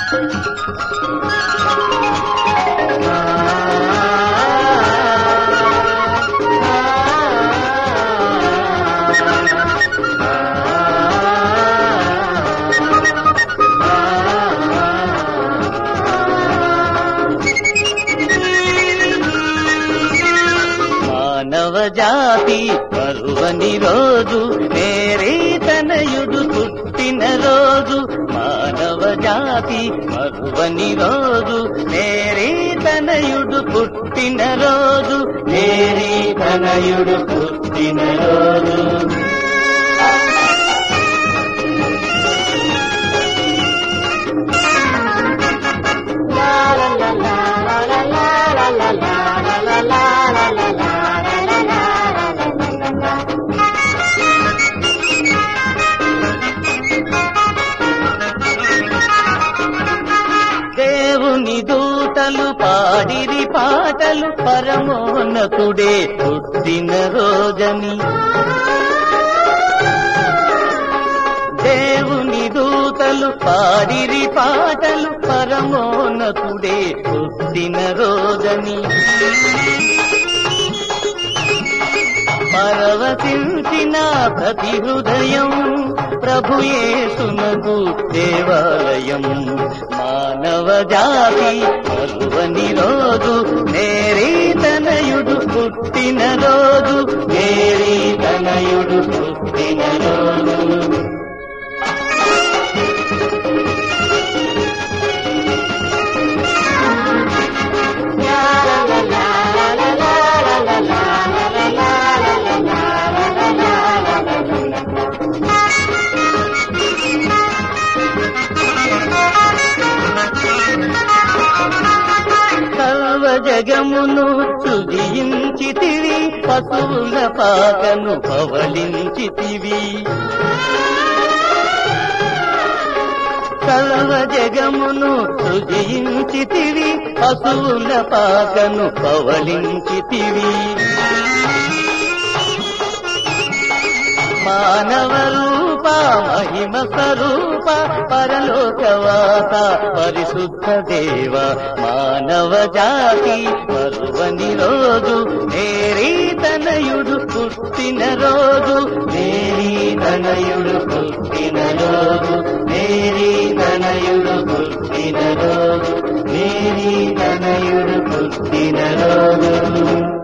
మానవ జాతి పరువని రోజు మేరీ తనయుడు పుట్టిన రోజు మానవ జాతి పరువని రోజు మేరీ తనయుడు పుట్టిన రోజు మేరీ తనయుడు పుట్టిన రోజు దేవుని దూతలు పాడిరి పాటలు పరమోన్నతుడే పుట్టిన రోజని దేవుని దూతలు పాడిరి పాటలు పరమోన్నతుడే పుట్టిన రోజని పరవశించిన ప్రతి హృదయం ప్రభుయేసునకు దేవాలయం మానవ జాతి పరువని రోజు మేరీ తనయుడు పుట్టిన రోజు మేరీ తనయుడు పుట్టిన రోజు సర్వ జగమును సృజించితివి పశువుల పాకను పవలించితివి సర్వ జగమును సృజించితివి పశువుల పాకను పవలించితివి మానవ రూప మహిమ స్వరూప పరలోకవాత పరిశుద్ధ దేవ మానవ జాతి పరువని రోజు మేరీ తనయుడు పుట్టిన రోజు మేరీ తనయుడు పుట్టిన రోజు మేరీ తనయుడు పుట్టిన రోజు మేరీ తనయుడు పుట్టిన రోజు